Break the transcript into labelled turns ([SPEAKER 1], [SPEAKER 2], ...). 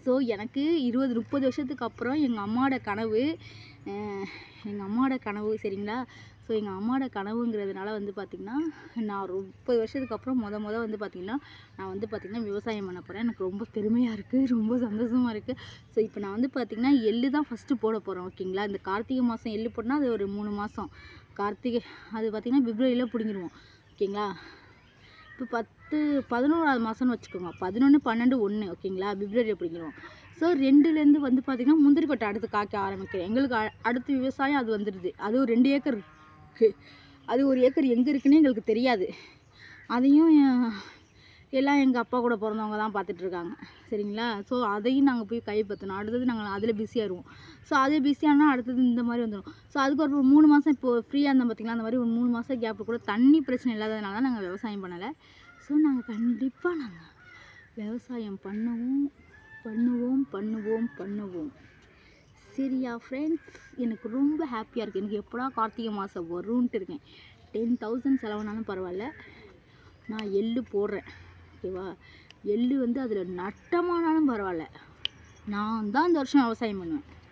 [SPEAKER 1] so எனக்கு இருபது முப்பது வருஷத்துக்கு அப்புறம் எங்கள் அம்மாவோட கனவு எங்கள் அம்மாவோட கனவு சரிங்களா ஸோ எங்கள் அம்மாவோட கனவுங்கிறதுனால வந்து பார்த்திங்கன்னா நான் ஒரு முப்பது வருஷத்துக்கு அப்புறம் முத முத வந்து பார்த்திங்கன்னா நான் வந்து பார்த்திங்கன்னா விவசாயம் பண்ண போகிறேன் எனக்கு ரொம்ப பெருமையாக இருக்குது ரொம்ப சந்தோஷமாக இருக்குது ஸோ இப்போ நான் வந்து பார்த்திங்கன்னா எள்ளு தான் ஃபஸ்ட்டு போட போகிறேன் ஓகேங்களா இந்த கார்த்திகை மாதம் எள்ளு போட்டோன்னா அது ஒரு மூணு மாதம் கார்த்திகை அது பார்த்திங்கன்னா பிப்ரவரியில் பிடுங்கிடுவோம் ஓகேங்களா இப்போ பத்து பதினோராவது மாதம்னு வச்சுக்கோங்க பதினொன்று பன்னெண்டு ஒன்று ஓகேங்களா பிப்ரவரி பிடிக்கிறோம் ஸோ ரெண்டுலேருந்து வந்து பார்த்திங்கன்னா முந்திரி கொட்டை அடுத்து காய்க்க ஆரம்பிக்கிறேன் எங்களுக்கு அ- அடுத்து விவசாயம் அது வந்துடுது அது ஒரு ரெண்டு ஏக்கர் இருக்குது அது ஒரு ஏக்கர் எங்கே இருக்குன்னே எங்களுக்கு தெரியாது அதையும் எ- எல்லாம் எங்கள் அப்பா கூட பிறந்தவங்க தான் பார்த்துட்ருக்காங்க சரிங்களா ஸோ அதையும் நாங்கள் போய் கைப்பற்றணும் அடுத்தது நாங்கள் அதில் பிஸியாகிடுவோம் ஸோ அதே பிஸியானா அடுத்தது இந்த மாதிரி வந்துடும் ஸோ அதுக்கு ஒரு மூணு மாதம் இப்போ ஃப்ரீயாக இருந்தோம் பார்த்திங்களா அந்த மாதிரி ஒரு மூணு மாதம் கேப்பில் கூட தண்ணி பிரச்சனை இல்லாததுனால தான் நாங்கள் விவசாயம் பண்ணலை ஸோ நாங்கள் கண்டிப்பாக நாங்கள் விவசாயம் பண்ணவும் பண்ணுவோம் பண்ணுவோம் பண்ணுவோம் சரியா ஃப்ரெண்ட்ஸ் எனக்கு ரொம்ப ஹாப்பியாக இருக்குது எனக்கு எப்படா கார்த்திகை மாதம் வரும்ன்ட்டு இருக்கேன் டென் தௌசண்ட் செலவுனாலும் பரவாயில்ல நான் எள்ளு போடுறேன் ஓகேவா எள்ளு வந்து அதில் நட்டமானாலும் பரவாயில்ல நான் தான் இந்த வருஷம் விவசாயம் பண்ணுவேன்